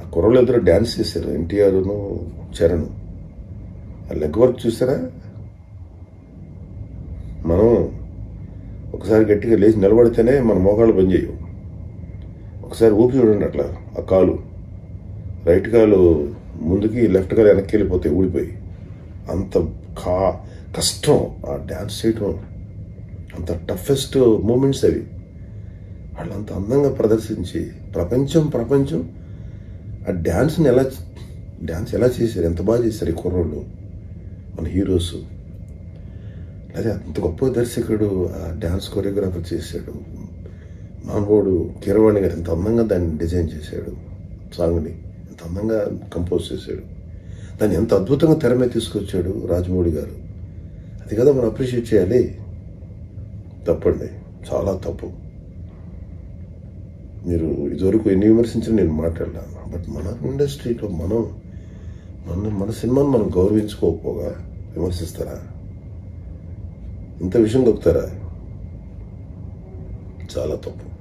కుర్రలు ఇద్దరు డ్యాన్స్ చేశారు ఎన్టీఆర్ను చరణ్ ఆ లెగ్ వర్క్ చూసారా మనం ఒకసారి గట్టిగా లేచి నిలబడితేనే మన మోకాళ్ళు పనిచేయవు ఒకసారి ఊపి చూడండి అట్లా ఆ కాలు రైట్ కాలు ముందుకి లెఫ్ట్ కాలు వెనక్కి వెళ్ళిపోతాయి ఊడిపోయి అంత కా కష్టం ఆ డ్యాన్స్ చేయటం అంత టఫెస్ట్ మూమెంట్స్ అవి వాళ్ళు అంత అందంగా ప్రదర్శించి ప్రపంచం ప్రపంచం ఆ డ్యాన్స్ని ఎలా డ్యాన్స్ ఎలా చేశారు ఎంత బాగా చేశారు ఈ కుర్రోళ్ళు మన హీరోస్ అదే అంత గొప్ప దర్శకుడు ఆ డ్యాన్స్ కొరియోగ్రాఫర్ చేశాడు మానవుడు కీరవాణి గారు ఎంత అందంగా దాన్ని డిజైన్ చేశాడు సాంగ్ని ఎంత అందంగా కంపోజ్ చేశాడు దాన్ని ఎంత అద్భుతంగా తెర మీద తీసుకొచ్చాడు రాజమౌళి గారు అది కదా మనం అప్రిషియేట్ చేయాలి తప్పండి చాలా తప్పు మీరు ఇదివరకు ఎన్ని విమర్శించిన నేను మాట్లాడలేను బట్ మన ఇండస్ట్రీలో మనం మన మన సినిమాను మనం గౌరవించుకోకపోగా విమర్శిస్తారా ఇంత విషయం దొక్కుతారా చాలా తప్పు